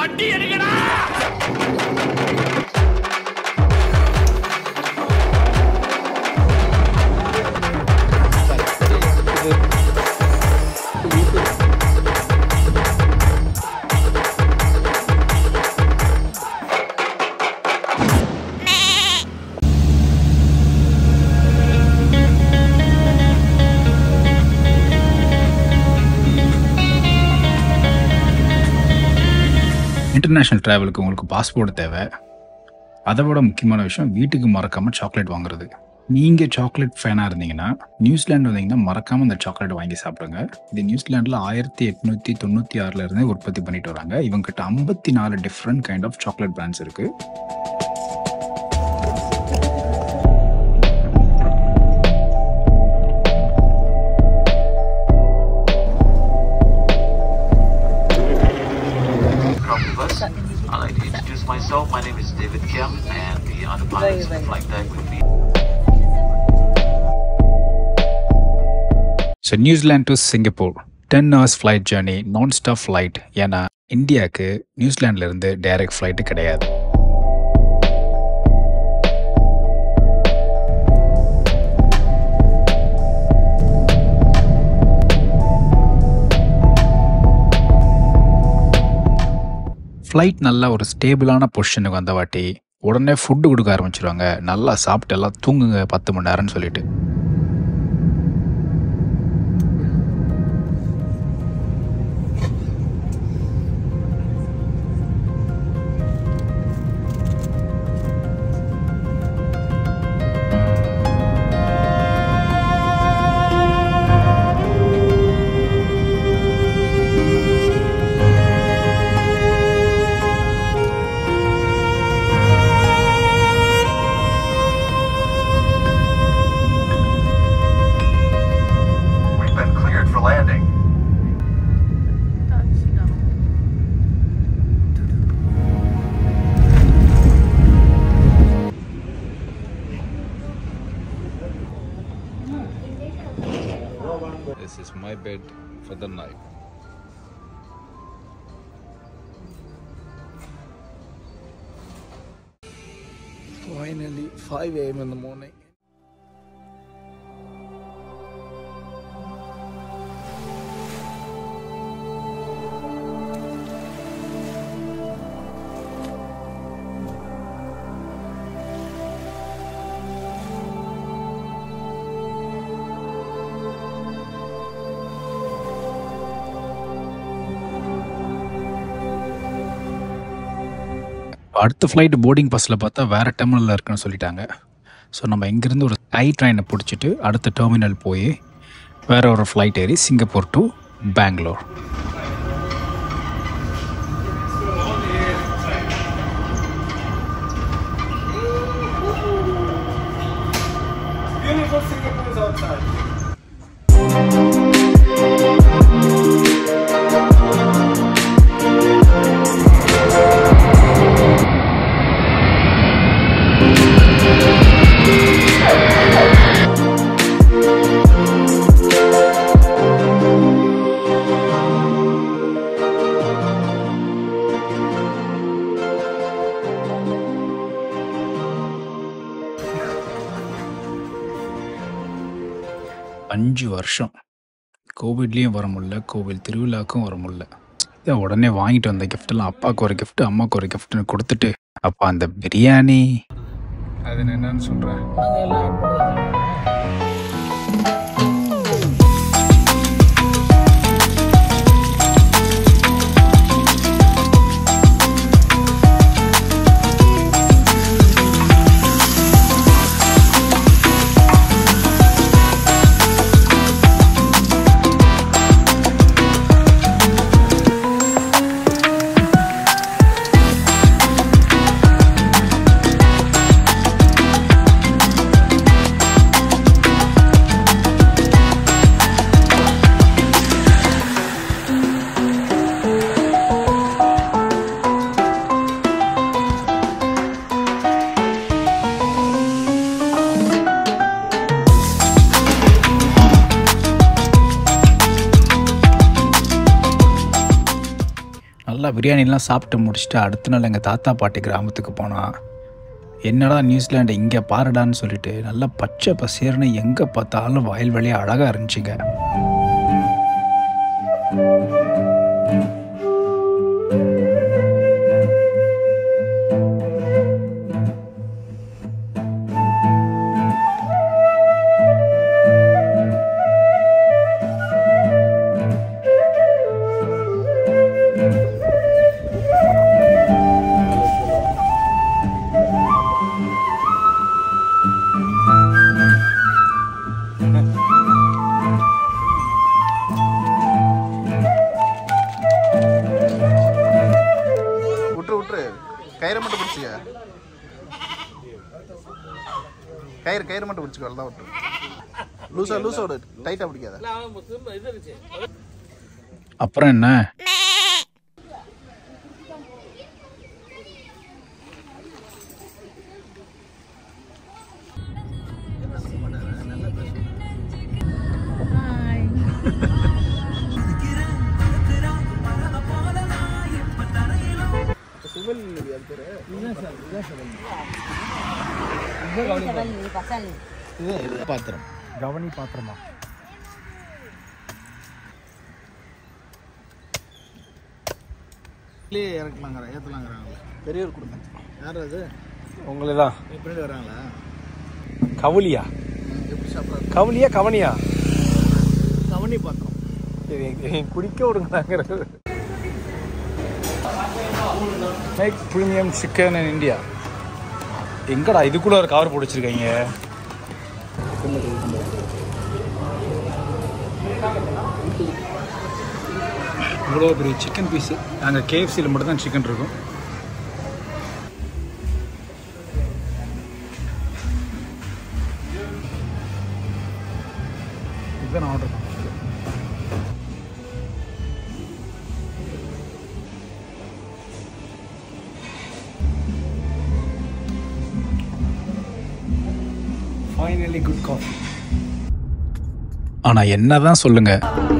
வண்டி எடுக்கடா இன்டர்நேஷ்னல் ட்ராவலுக்கு உங்களுக்கு பாஸ்போர்ட் தேவை அதை விட முக்கியமான விஷயம் வீட்டுக்கு மறக்காமல் சாக்லேட் வாங்குறது நீங்கள் சாக்லேட் ஃபேனாக இருந்தீங்கன்னா நியூசிலாந்து வந்தீங்கன்னா மறக்காமல் இந்த சாக்லேட் வாங்கி சாப்பிடுங்க இது நியூசிலாண்டில் ஆயிரத்தி எட்நூற்றி தொண்ணூற்றி ஆறில் இருந்தே உற்பத்தி பண்ணிட்டு வராங்க இவங்ககிட்ட ஐம்பத்தி நாலு different kind of chocolate brands இருக்குது from bus. I'd like to introduce myself. My name is David Kim, and the other pilots of the flight deck with me. So New Zealand to Singapore ten hours flight journey nonstop flight ஏன்னா இந்தியாவுக்கு நியூசிலாந்துலேருந்து direct flight கிடையாது flight நல்லா ஒரு ஸ்டேபிளான பொசிஷனுக்கு வந்த வாட்டி உடனே ஃபுட்டு கொடுக்க ஆரம்பிச்சிருவாங்க நல்லா சாப்பிட்டு எல்லாம் தூங்குங்க பத்து மணி நேரம்னு சொல்லிட்டு We've been cleared for landing. This is my bed for the night. Finally, 5 a.m. in the morning. அடுத்த ஃப்ளைட் போர்டிங் பஸ்ஸில் பார்த்தா வேறு டெர்மினலில் இருக்குன்னு சொல்லிட்டாங்க ஸோ நம்ம இங்கேருந்து ஒரு ஐ ட்ரெயினை பிடிச்சிட்டு அடுத்த டெர்மினல் போய் வேற ஒரு ஃப்ளைட் ஏறி சிங்கப்பூர் டு பெங்களூர் அஞ்சு வருஷம் கோவிட்லேயும் வர முடியல கோவில் திருவிழாக்கும் வர முடியல இதை உடனே வாங்கிட்டு வந்த கிஃப்டெல்லாம் அப்பாவுக்கு ஒரு gift அம்மாவுக்கு ஒரு கிஃப்ட்னு கொடுத்துட்டு அப்பா அந்த பிரியாணி அது என்னன்னு சொல்கிறேன் நல்லா பிரியாணிலாம் சாப்பிட்டு முடிச்சுட்டு அடுத்த நாள் எங்கள் தாத்தா பாட்டி கிராமத்துக்கு போனால் என்னடா நியூசிலாண்டு இங்கே பாருடான்னு சொல்லிட்டு நல்லா பச்சை பசேர்னு எங்கே பார்த்தாலும் வயல்வெளியாக அழகாக இருந்துச்சுங்க விட்டுரு விட்டுரு கயிறை மட்டும் பிடிச்சிக்க கயிறு கயிறு மட்டும் பிடிச்சிக்கோ தான் விட்டுரு லூசா லூசா விடு டைட்டாக பிடிக்காத அப்புறம் என்ன பாத்திரம் கவனி பாத்திரமா இல்லையே இறக்கலாங்கிற ஏற்றலாங்கிறாங்களே பெரியவர் கொடுங்க யார் அது உங்களை தான் பின்னாடி வராங்களா கவுலியா எப்படி சாப்பிட்றாரு கவுலியா கவனியா கவனி பாத்திரம் இது எங்க- எங்க குடிக்க விடுங்களாங்கிறது mac premium chicken in India எங்கடா இதுக்குள்ள ஒரு கவர் பிடிச்சிருக்கீங்க இவ்வளோ பெரிய சிக்கன் பீஸு நாங்கள் கேஎஃப்சியில் மட்டும் தான் சிக்கன் இருக்கும் இதுதான் ஆர்டர் ஃபைனலி குட் காஃபி ஆனால் என்ன தான் சொல்லுங்கள்